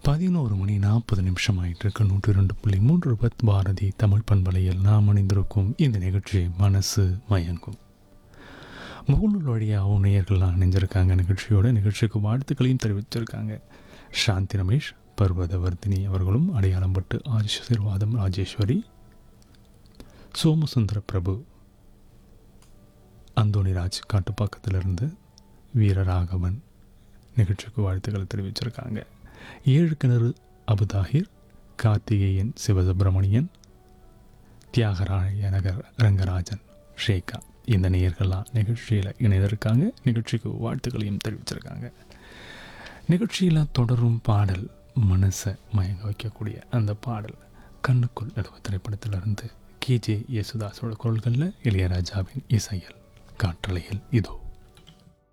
பதினோரு மணி நாற்பது நிமிஷம் ஆயிட்டு இருக்கு நூற்றி ரெண்டு புள்ளி மூன்று பத் பாரதி தமிழ் பண்பலையில் நாம் அணிந்திருக்கும் இந்த நிகழ்ச்சி மனசு மயங்கும் முகநூல் வழியாகவும் நேயர்கள்லாம் அணிஞ்சிருக்காங்க நிகழ்ச்சியோட நிகழ்ச்சிக்கு வாழ்த்துக்களையும் தெரிவிச்சிருக்காங்க சாந்தி ரமேஷ் பர்வதவர்தினி அவர்களும் அடையாளம் பட்டு ஆசீர்வாதம் ராஜேஸ்வரி சோமசுந்தர பிரபு அந்தோணிராஜ் காட்டுப்பாக்கத்திலிருந்து வீரராகவன் நிகழ்ச்சிக்கு வாழ்த்துக்களை தெரிவிச்சிருக்காங்க ஏழு கிணறு அபுதாஹிர் கார்த்திகேயன் சிவசுப்பிரமணியன் தியாகராய நகர் ரங்கராஜன் ஷேகா இந்த நேயர்கள்லாம் நிகழ்ச்சியில் இணைந்திருக்காங்க நிகழ்ச்சிக்கு வாழ்த்துக்களையும் தெரிவிச்சிருக்காங்க நிகழ்ச்சியில் தொடரும் பாடல் மனசை மயங்க வைக்கக்கூடிய அந்த பாடல் கண்ணுக்குள் நடுவ திரைப்படத்திலிருந்து கேஜே யேசுதாஸோட குரல்களில் இளையராஜாவின் இசையில் காற்றலையில் இதோ